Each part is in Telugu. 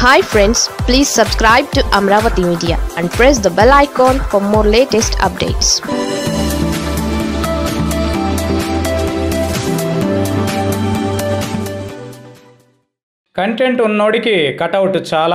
hi friends please subscribe to Amaravati media and press the bell icon for more latest updates content ఉన్నోడికి కటౌట్ చాలా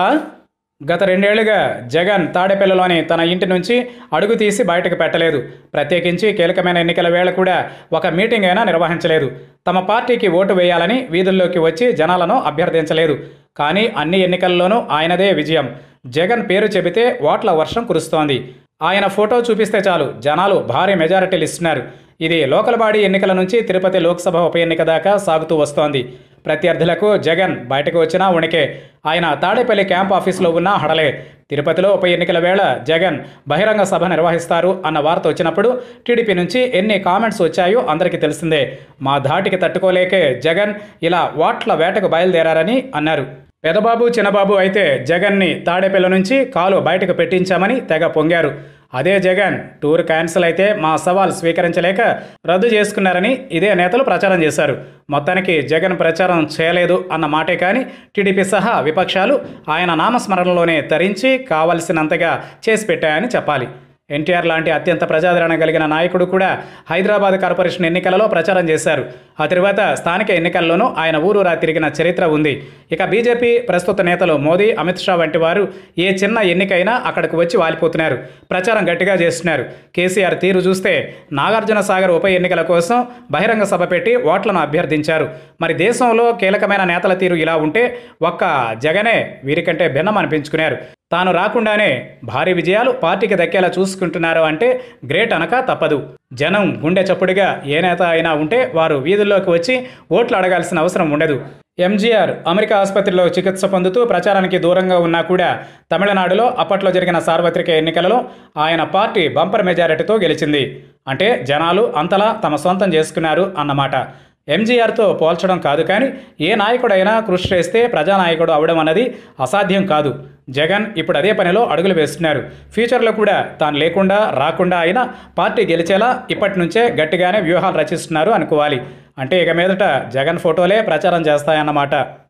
గత రెండేళ్లుగా జగన్ తాడేపల్లిలోని తన ఇంటి నుంచి అడుగు తీసి బయటకు పెట్టలేదు ప్రత్యేకించి కీలకమైన ఎన్నికల వేళ కూడా ఒక మీటింగ్ అయినా నిర్వహించలేదు తమ పార్టీకి ఓటు వేయాలని వీధుల్లోకి వచ్చి జనాలను అభ్యర్థించలేదు కానీ అన్ని ఎన్నికల్లోనూ ఆయనదే విజయం జగన్ పేరు చెబితే ఓట్ల వర్షం కురుస్తోంది ఆయన ఫోటో చూపిస్తే చాలు జనాలు భారీ మెజారిటీలు ఇస్తున్నారు ఇది లోకల్ బాడీ ఎన్నికల నుంచి తిరుపతి లోక్సభ ఉప ఎన్నిక దాకా సాగుతూ వస్తోంది ప్రత్యర్థులకు జగన్ బయటకు వచ్చినా ఉణికే ఆయన తాడేపల్లి క్యాంప్ ఆఫీసులో ఉన్న హడలే తిరుపతిలో ఉప ఎన్నికల వేళ జగన్ బహిరంగ సభ నిర్వహిస్తారు అన్న వార్త వచ్చినప్పుడు టీడీపీ నుంచి ఎన్ని కామెంట్స్ వచ్చాయో అందరికీ తెలిసిందే మా ధాటికి తట్టుకోలేకే జగన్ ఇలా ఓట్ల వేటకు బయలుదేరారని అన్నారు పెదబాబు చిన్నబాబు అయితే జగన్ని తాడేపల్లి నుంచి కాలు బయటకు పెట్టించామని తెగ పొంగారు అదే జగన్ టూర్ క్యాన్సిల్ అయితే మా సవాల్ స్వీకరించలేక రద్దు చేసుకున్నారని ఇదే నేతలు ప్రచారం చేశారు మొత్తానికి జగన్ ప్రచారం చేయలేదు అన్న మాటే కానీ టీడీపీ సహా విపక్షాలు ఆయన నామస్మరణలోనే తరించి కావలసినంతగా చేసి పెట్టాయని చెప్పాలి ఎన్టీఆర్ లాంటి అత్యంత ప్రజాదరణ కలిగిన నాయకుడు కూడా హైదరాబాద్ కార్పొరేషన్ ఎన్నికలలో ప్రచారం చేశారు ఆ తర్వాత స్థానిక ఎన్నికల్లోనూ ఆయన ఊరూరా తిరిగిన చరిత్ర ఉంది ఇక బీజేపీ ప్రస్తుత నేతలు మోదీ అమిత్ షా వంటి వారు ఏ చిన్న ఎన్నికైనా అక్కడికి వచ్చి వాలిపోతున్నారు ప్రచారం గట్టిగా చేస్తున్నారు కేసీఆర్ తీరు చూస్తే నాగార్జున సాగర్ ఉప ఎన్నికల కోసం బహిరంగ సభ పెట్టి ఓట్లను అభ్యర్థించారు మరి దేశంలో కీలకమైన నేతల తీరు ఇలా ఉంటే ఒక్క జగనే వీరికంటే భిన్నం అనిపించుకున్నారు తాను రాకుండానే భారీ విజయాలు పార్టీకి దక్కేలా చూసుకుంటున్నారు అంటే గ్రేట్ అనక తప్పదు జనం గుండె చప్పుడుగా ఏ నేత అయినా ఉంటే వారు వీధుల్లోకి వచ్చి ఓట్లు అడగాల్సిన అవసరం ఉండదు ఎంజీఆర్ అమెరికా ఆసుపత్రిలో చికిత్స పొందుతూ ప్రచారానికి దూరంగా ఉన్నా కూడా తమిళనాడులో అప్పట్లో జరిగిన సార్వత్రిక ఎన్నికలలో ఆయన పార్టీ బంపర్ మెజారిటీతో గెలిచింది అంటే జనాలు అంతలా తమ సొంతం చేసుకున్నారు అన్నమాట ఎంజీఆర్తో పోల్చడం కాదు కానీ ఏ నాయకుడైనా కృషి చేస్తే ప్రజానాయకుడు అవడం అన్నది అసాధ్యం కాదు జగన్ ఇప్పుడు అదే పనిలో అడుగులు వేస్తున్నారు ఫ్యూచర్లో కూడా తాను లేకుండా రాకుండా అయినా పార్టీ గెలిచేలా ఇప్పటి నుంచే గట్టిగానే వ్యూహాలు రచిస్తున్నారు అనుకోవాలి అంటే ఇక మీదట జగన్ ఫోటోలే ప్రచారం చేస్తాయన్నమాట